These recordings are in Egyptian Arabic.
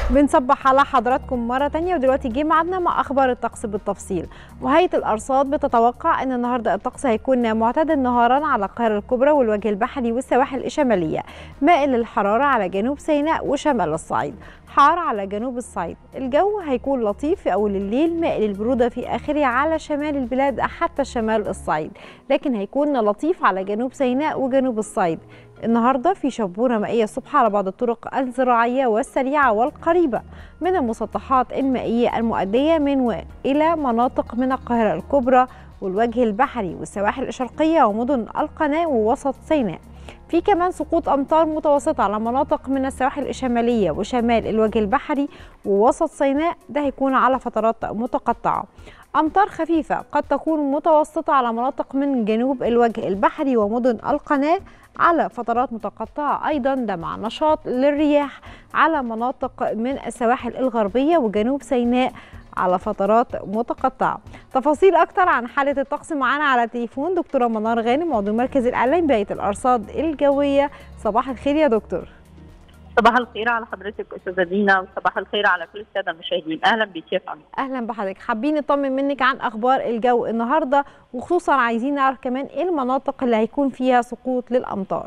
بنصبح على حضراتكم مرة تانية ودلوقتي جه ميعادنا مع أخبار الطقس بالتفصيل وهيئة الأرصاد بتتوقع أن النهاردة الطقس هيكون معتدل نهارا على القاهرة الكبرى والوجه البحري والسواحل الشمالية مائل للحرارة على جنوب سيناء وشمال الصعيد حار على جنوب الصعيد الجو هيكون لطيف في أول الليل مائل البرودة في آخره على شمال البلاد حتى شمال الصعيد لكن هيكون لطيف على جنوب سيناء وجنوب الصعيد النهارده في شبوره مائيه الصبح على بعض الطرق الزراعيه والسريعه والقريبه من المسطحات المائيه المؤديه من والى مناطق من القاهره الكبرى والوجه البحري والسواحل الشرقيه ومدن القناه ووسط سيناء في كمان سقوط امطار متوسطه على مناطق من السواحل الشماليه وشمال الوجه البحري ووسط سيناء ده هيكون على فترات متقطعه أمطار خفيفة قد تكون متوسطة على مناطق من جنوب الوجه البحري ومدن القناة على فترات متقطعة أيضا ده مع نشاط للرياح على مناطق من السواحل الغربية وجنوب سيناء على فترات متقطعة تفاصيل أكتر عن حالة الطقس معانا على تليفون دكتورة منار غانم عضو مركز الإعلام بهيئة الأرصاد الجوية صباح الخير يا دكتور صباح الخير على حضرتك استاذه دينا وصباح الخير على كل الساده المشاهدين اهلا بيك يا فندم اهلا بحضرتك حابين نطمن منك عن اخبار الجو النهارده وخصوصا عايزين نعرف كمان ايه المناطق اللي هيكون فيها سقوط للامطار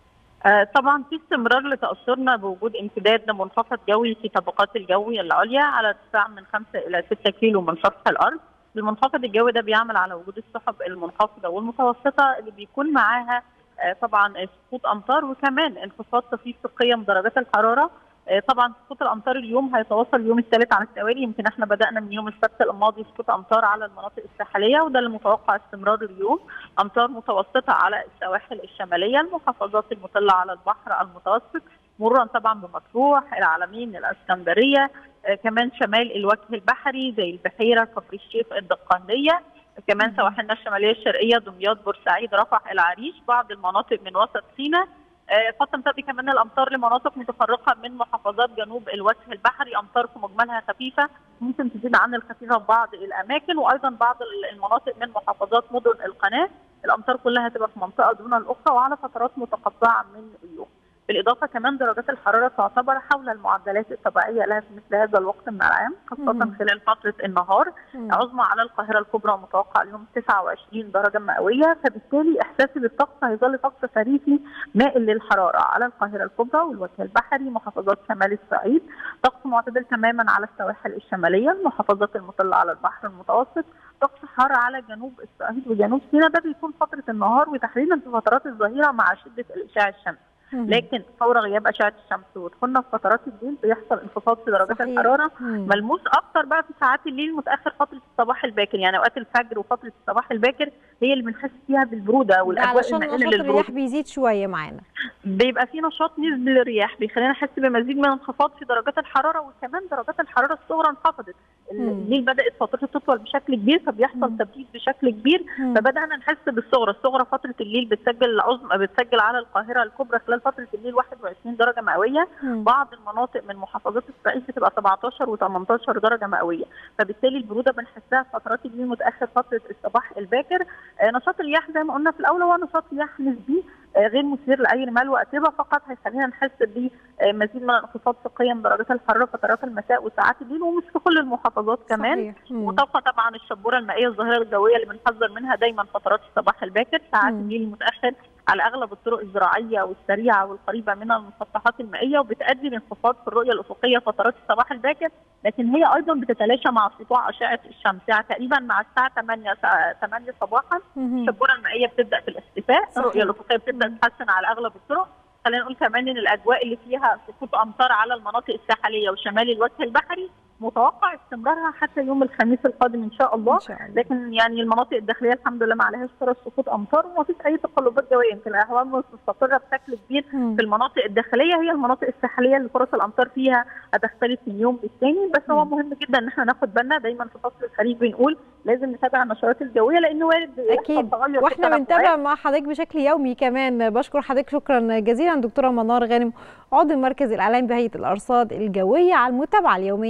آه طبعا في استمرار لتاثرنا بوجود امتداد لمنخفض جوي في طبقات الجو العليا على ارتفاع من 5 الى 6 كيلو من سطح الارض المنخفض الجوي ده بيعمل على وجود السحب المنخفضه والمتوسطه اللي بيكون معاها طبعا سقوط امطار وكمان انخفاض طفيف في قيم درجات الحراره طبعا سقوط الامطار اليوم هيتواصل اليوم الثالث على التوالي يمكن احنا بدانا من يوم السبت الماضي سقوط امطار على المناطق الساحليه وده اللي متوقع استمرار اليوم امطار متوسطه على السواحل الشماليه المحافظات المطله على البحر المتوسط مرورا طبعا بمطروح العلمين الاسكندريه كمان شمال الوجه البحري زي البحيره كفر الشيخ الدقهليه كمان سواحلنا الشماليه الشرقيه دمياط بورسعيد رفح العريش بعض المناطق من وسط سيناء قد تمتد كمان الامطار لمناطق متفرقه من محافظات جنوب الوجه البحري امطار في مجملها خفيفه ممكن تزيد عن الخفيفه في بعض الاماكن وايضا بعض المناطق من محافظات مدن القناه الامطار كلها هتبقى في منطقه دون الاخرى وعلى فترات متقطعه من اليوم بالاضافه كمان درجات الحراره تعتبر حول المعدلات الطبيعيه لها في مثل هذا الوقت من العام خاصه مم. خلال فتره النهار مم. عظمى على القاهره الكبرى متوقع اليوم 29 درجه مئويه فبالتالي احساسي بالطقس هيظل طقس خريفي مائل للحراره على القاهره الكبرى والوجه البحري محافظات شمال الصعيد طقس معتدل تماما على السواحل الشماليه المحافظات المطله على البحر المتوسط طقس حار على جنوب الصعيد وجنوب سيناء ده بيكون فتره النهار وتحديدا في فترات الظهيره مع شده الاشعاع الشمسي لكن فور غياب اشعه الشمس ودخولنا في فترات الليل بيحصل انخفاض في درجات صحيح. الحراره مم. ملموس اكتر بقى في ساعات الليل متاخر فتره الصباح الباكر يعني اوقات الفجر وفتره الصباح الباكر هي اللي بنحس فيها بالبروده والاجواء المائله للبروده الرياح بيزيد شويه معانا بيبقى في نشاط نسبي للرياح بيخلينا نحس بمزيد من انخفاض في درجات الحراره وكمان درجات الحراره الصغرى انخفضت الليل بدات فترته تطول بشكل كبير فبيحصل تبديد بشكل كبير مم. فبدانا نحس بالصغرى الصغرى فتره الليل بتسجل العظمى بتسجل على القاهره الكبرى خلال فتره الليل 21 درجه مئويه مم. بعض المناطق من محافظات الصعيد بتبقى 17 و18 درجه مئويه فبالتالي البروده بنحسها في فترات الليل متاخر فتره الصباح الباكر آه نشاط الرياح زي ما قلنا في الاول هو نشاط رياح نسبي آه غير مثير لاي رمال واتربه فقط هيخلينا نحس بمزيد من الانخفاض في قيم درجات الحراره فترات المساء وساعات الليل ومش في كل المحافظات كمان وتبقى طبعا الشبوره المائيه الظاهره الجويه اللي بنحذر منها دايما فترات الصباح الباكر ساعات الليل المتاخر على اغلب الطرق الزراعيه والسريعه والقريبه من المسطحات المائيه وبتؤدي لانخفاض في الرؤيه الافقيه فترات الصباح الباكر لكن هي ايضا بتتلاشى مع سطوع اشعه الشمس يعني تقريبا مع الساعه 8 8 صباحا الشبوره المائيه بتبدا في الاختفاء الرؤيه الافقيه بتبدا تتحسن على اغلب الطرق خلينا نقول كمان ان الاجواء اللي فيها سقوط امطار على المناطق الساحليه وشمال الوجه البحري متوقع استمرارها حتى يوم الخميس القادم ان شاء الله, إن شاء الله. لكن يعني المناطق الداخليه الحمد لله ما عليهاش فرص سقوط امطار وما فيش اي تقلبات جويه يمكن الاهوال مستقره بشكل كبير م. في المناطق الداخليه هي المناطق الساحليه اللي فرص الامطار فيها هتختلف من يوم للتاني بس م. هو مهم جدا ان احنا ناخد بالنا دايما في فصل الخريف بنقول لازم نتابع النشرات الجويه لانه وارد اكيد واحنا بنتابع مع حضرتك بشكل يومي كمان بشكر حضرتك شكرا جزيلا دكتوره منار غانم عضو مركز الاعلام بهيئه الارصاد الجويه على المتابعه اليوميه معانا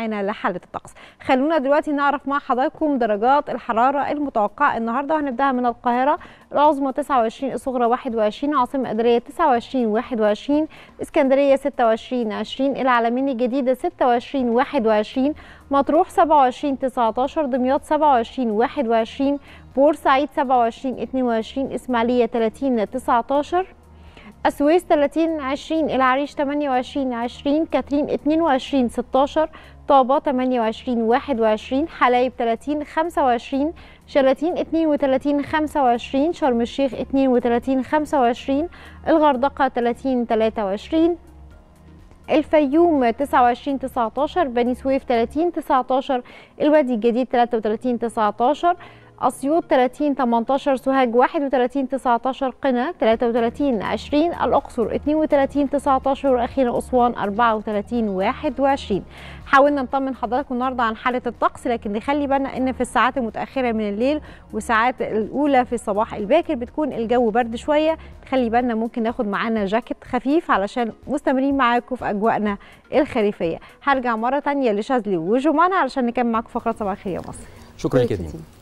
معانا لحاله الطقس خلونا دلوقتي نعرف مع حضراتكم درجات الحراره المتوقعه النهارده وهنبداها من القاهره العظمى 29 الصغرى 21 عاصمه اداريه 29 21 اسكندريه 26 20 العلمين الجديده 26 21 مطروح 27 19 دمياط 27 21 بورسعيد 27 22 اسماعيليه 30 19 السويس 30 20 العريش 28 20 كاترين 22 16 طابة 28 21 حلايب 30 25 شلاتين 32 25 شرم الشيخ 32 25 الغردقة 30 23 الفيوم 29 19 بني سويف 30 19 الوادي الجديد 33 19 أسيوط 30 18 سوهاج 31 19 قنا 33 20 الأقصر 32 19 وأخيرا أسوان 34 21 حاولنا نطمن حضراتكم النهارده عن حاله الطقس لكن نخلي بالنا ان في الساعات المتاخره من الليل والساعات الاولى في الصباح الباكر بتكون الجو برد شويه نخلي بالنا ممكن ناخد معانا جاكيت خفيف علشان مستمرين معاكم في اجواءنا الخريفيه هرجع مره تانية لشاذلي وجمانة علشان نكمل معاكم فقره صباح الخير يا مصر شكرا لك يا دينا